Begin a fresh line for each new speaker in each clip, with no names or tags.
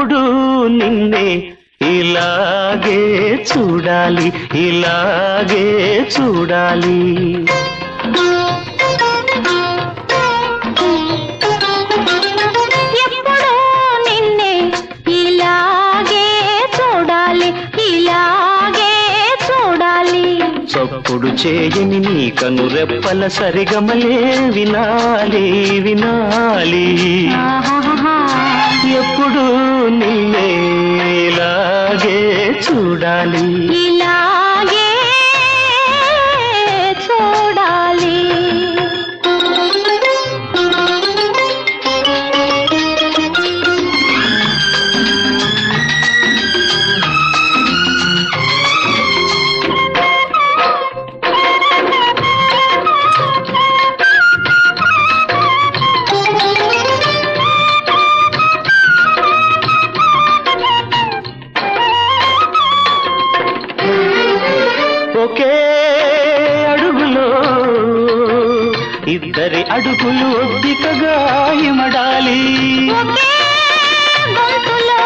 ఎప్పుడు నిన్నే ఇలాగే చూడాలి ఇలాగే చూడాలి
ఎప్పుడూ నిన్నే ఇలాగే చూడాలి ఇలాగే చూడాలి
చప్పుడు చేయని నీ కనురెప్పల సరిగమలే వినాలి వినాలి
ఆహాహా.
ఎప్పుడు నిన్నే ఇలాగే చూడాలి
ఇలాగే చూడాలి
ఒకే అడుగులో ఇద్దరి అడుగులు ఒద్దికగా ఇమడాలి
ఒకే గొంతులో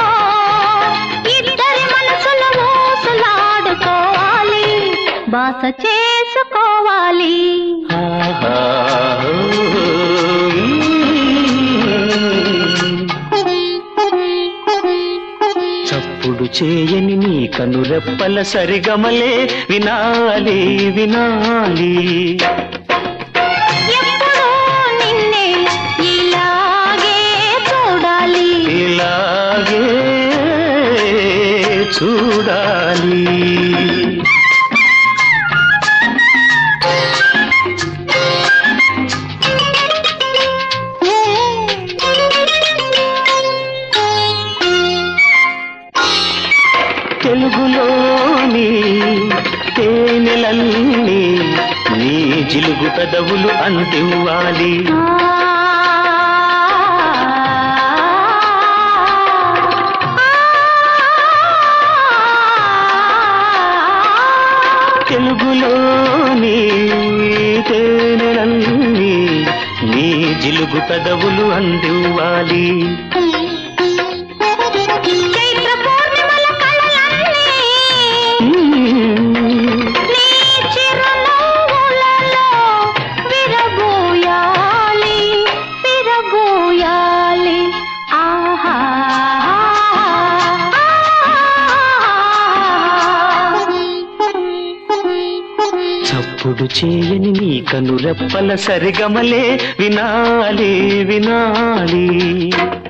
ఇద్దరి మనసులు ఊసులాడుకోవాలి బాస చేసుకోవాలి
ఆహా. చప్పుడు చేయని నీ కనురెప్పల సరిగమలే వినాలి వినాలి
ఎప్పుడూ నిన్నే ఇలాగే చూడాలి
ఇలాగే చూడాలి తెలుగులోని తేనెలన్నీ నీ జిలుగు పెదవులు అందివ్వాలి తెలుగులోని తేనెలన్నీ నీ జిలుగు పెదవులు అందివ్వాలి
చైత్ర పూర్ణిమల కళలన్నీ నీ చిరునవ్వులలో విరబూయాలి విరబూయాలి ఆహా
చప్పుడు చేయని నీ కనురెప్పల సరిగమలే వినాలి వినాలి